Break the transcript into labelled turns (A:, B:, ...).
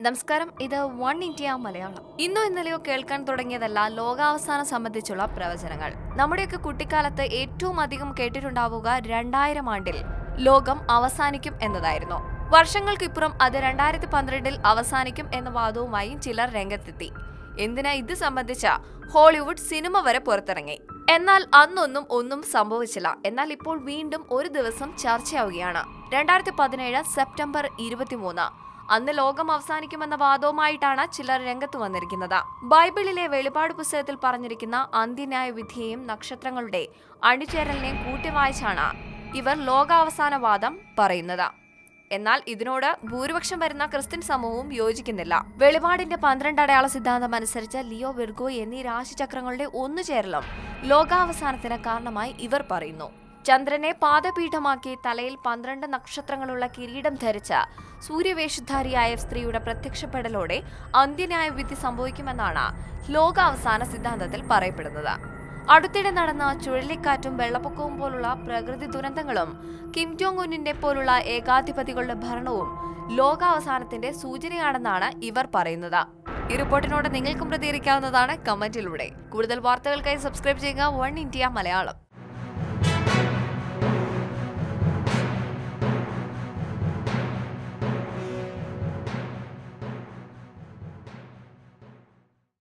A: നമസ്കാരം ഇത് one India Malayalam ഇന്നോ ഇന്നലെയോ കേൾക്കാൻ തുടങ്ങിയതല്ല ലോകാവസാനം സംബന്ധിച്ചുള്ള പ്രവചനങ്ങൾ നമ്മുടെയൊക്കെ കുട്ടിക്കാലത്ത് ഏറ്റവും അധികം കേട്ടിട്ടുണ്ടാവുക രണ്ടായിരം ആണ്ടിൽ ലോകം അവസാനിക്കും എന്നതായിരുന്നു വർഷങ്ങൾക്കിപ്പുറം അത് രണ്ടായിരത്തി പന്ത്രണ്ടിൽ അവസാനിക്കും എന്ന വാദവുമായി ചിലർ രംഗത്തെത്തി എന്തിനാ ഇത് സംബന്ധിച്ച ഹോളിവുഡ് സിനിമ വരെ പുറത്തിറങ്ങി എന്നാൽ അന്നൊന്നും ഒന്നും സംഭവിച്ചില്ല എന്നാൽ ഇപ്പോൾ വീണ്ടും ഒരു ദിവസം ചർച്ചയാവുകയാണ് രണ്ടായിരത്തി പതിനേഴ് സെപ്റ്റംബർ ഇരുപത്തിമൂന്ന് അന്ന് ലോകം അവസാനിക്കുമെന്ന വാദവുമായിട്ടാണ് ചിലർ രംഗത്ത് വന്നിരിക്കുന്നത് ബൈബിളിലെ വെളിപാട് പുസ്തകത്തിൽ പറഞ്ഞിരിക്കുന്ന അന്ത്യന്യായ വിധിയെയും നക്ഷത്രങ്ങളുടെ അണിചേരലിനെയും കൂട്ടി വായിച്ചാണ് ഇവർ ലോകാവസാന വാദം പറയുന്നത് എന്നാൽ ഇതിനോട് ഭൂരിപക്ഷം വരുന്ന ക്രിസ്ത്യൻ സമൂഹവും യോജിക്കുന്നില്ല വെളിപാടിന്റെ പന്ത്രണ്ട് അടയാള സിദ്ധാന്തം അനുസരിച്ച് ലിയോ വിർഗോ എന്നീ രാശിചക്രങ്ങളുടെ ഒന്നുചേരലും ലോകാവസാനത്തിന് കാരണമായി ഇവർ പറയുന്നു ചന്ദ്രനെ പാദപീഠമാക്കി തലയിൽ പന്ത്രണ്ട് നക്ഷത്രങ്ങളുള്ള കിരീടം ധരിച്ച സൂര്യവേഷധാരിയായ സ്ത്രീയുടെ പ്രത്യക്ഷപ്പെടലോടെ അന്ത്യന്യായ വിധി സംഭവിക്കുമെന്നാണ് ലോകാവസാന സിദ്ധാന്തത്തിൽ പറയപ്പെടുന്നത് അടുത്തിടെ നടന്ന ചുഴലിക്കാറ്റും വെള്ളപ്പൊക്കവും പോലുള്ള പ്രകൃതി ദുരന്തങ്ങളും കിം ജോങ് ഉന്നിന്റെ പോലുള്ള ഏകാധിപതികളുടെ ഭരണവും ലോകാവസാനത്തിന്റെ സൂചനയാണെന്നാണ് ഇവർ പറയുന്നത് ഈ റിപ്പോർട്ടിനോട് നിങ്ങൾക്കും പ്രതികരിക്കാവുന്നതാണ് കമന്റിലൂടെ കൂടുതൽ വാർത്തകൾക്കായി സബ്സ്ക്രൈബ് ചെയ്യുക വൺ ഇന്ത്യ മലയാളം